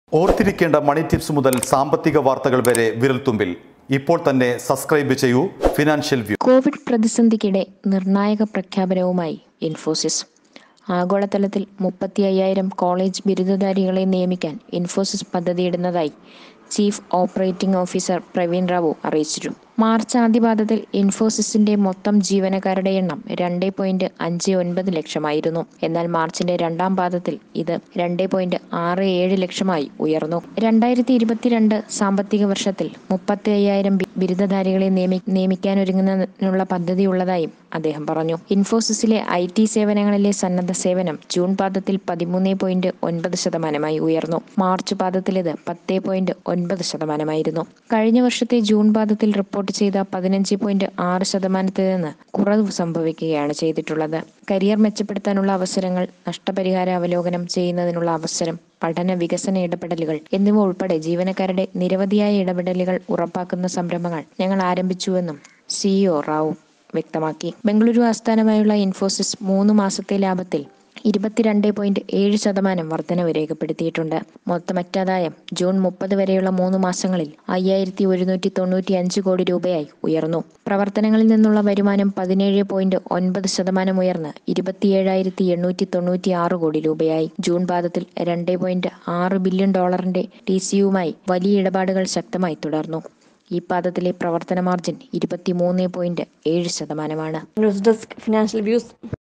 ഓർത്തിരിക്കേണ്ട മണി ടിപ്സ് മുതൽ സാമ്പത്തിക വാർത്തകൾ വരെ വിരൽത്തുമ്പിൽ ഇപ്പോൾ തന്നെ സബ്സ്ക്രൈബ് ചെയ്യൂ ഫിനാൻഷ്യൽ വ്യൂ കോവിഡ് പ്രതിസന്ധിക്കിടെ നിർണായക പ്രഖ്യാപനവുമായി ഇൻഫോസിസ് ആഗോളതലത്തിൽ മുപ്പത്തി അയ്യായിരം കോളേജ് ബിരുദധാരികളെ നിയമിക്കാൻ ഇൻഫോസിസ് പദ്ധതിയിടുന്നതായി chief operating officer Praveen Rao അറിയിച്ചു മാർച്ച് ആദ്യപാദത്തിൽ ഇൻഫോസിസിന്റെ മൊത്തം ജീവനക്കാരുടെ എണ്ണം രണ്ട് പോയിന്റ് അഞ്ച് ഒൻപത് ലക്ഷമായിരുന്നു എന്നാൽ മാർച്ചിന്റെ രണ്ടാം പാദത്തിൽ ഇത് രണ്ട് പോയിന്റ് ആറ് ഏഴ് ലക്ഷമായി ഉയർന്നു രണ്ടായിരത്തി ഇരുപത്തിരണ്ട് സാമ്പത്തിക വർഷത്തിൽ മുപ്പത്തി അയ്യായിരം ബി- ബിരുദധാരികളെ നിയമി നിയമിക്കാനൊരുങ്ങുന്നതിനുള്ള പദ്ധതിയുള്ളതായും അദ്ദേഹം പറഞ്ഞു ഇൻഫോസിസിലെ ഐ ടി സേവനങ്ങളിലെ സന്നദ്ധ സേവനം ജൂൺ പാദത്തിൽ പതിമൂന്ന് പോയിന്റ് ഒൻപത് ശതമാനമായി ഉയർന്നു മാർച്ച് പാദത്തിൽ ഇത് പത്ത് പോയിന്റ് ഒൻപത് ശതമാനമായിരുന്നു കഴിഞ്ഞ വർഷത്തെ ജൂൺ പാദത്തിൽ റിപ്പോർട്ട് ചെയ്ത പതിനഞ്ച് പോയിന്റ് ആറ് ശതമാനത്തിൽ നിന്ന് കുറവ് സംഭവിക്കുകയാണ് ചെയ്തിട്ടുള്ളത് കരിയർ മെച്ചപ്പെടുത്താനുള്ള അവസരങ്ങൾ നഷ്ടപരിഹാര അവലോകനം ചെയ്യുന്നതിനുള്ള അവസരം പഠന വികസന ഇടപെടലുകൾ എന്നിവ ഉൾപ്പെടെ ജീവനക്കാരുടെ നിരവധിയായ ഇടപെടലുകൾ ഉറപ്പാക്കുന്ന സംരംഭങ്ങൾ ഞങ്ങൾ ആരംഭിച്ചുവെന്നും സിഇഒ റാവു വ്യക്തമാക്കി ബംഗളൂരു ആസ്ഥാനമായുള്ള ഇൻഫോസിസ് മൂന്ന് മാസത്തെ ലാഭത്തിൽ ഇരുപത്തിരണ്ട് പോയിന്റ് ഏഴ് ശതമാനം വർധനവ് രേഖപ്പെടുത്തിയിട്ടുണ്ട് മൊത്തമറ്റാദായം ജൂൺ മുപ്പത് വരെയുള്ള മൂന്ന് മാസങ്ങളിൽ അയ്യായിരത്തി ഒരുന്നൂറ്റി തൊണ്ണൂറ്റി അഞ്ച് കോടി രൂപയായി ഉയർന്നു പ്രവർത്തനങ്ങളിൽ നിന്നുള്ള വരുമാനം പതിനേഴ് പോയിന്റ് ഒൻപത് ശതമാനം ഉയർന്ന് ഇരുപത്തിയേഴായിരത്തി എണ്ണൂറ്റി തൊണ്ണൂറ്റി ആറ് കോടി രൂപയായി ജൂൺ പാദത്തിൽ രണ്ട് പോയിന്റ് ആറ് ബില്യൺ ഡോളറിന്റെ ടി സിയുമായി വലിയ ഇടപാടുകൾ ശക്തമായി തുടർന്നു ഈ പാദത്തിലെ പ്രവർത്തന മാർജിൻ ഇരുപത്തിമൂന്ന് പോയിന്റ് ഏഴ് ശതമാനമാണ് ന്യൂസ് ഡെസ്ക് ഫിനാൻഷ്യൽ വ്യൂസ്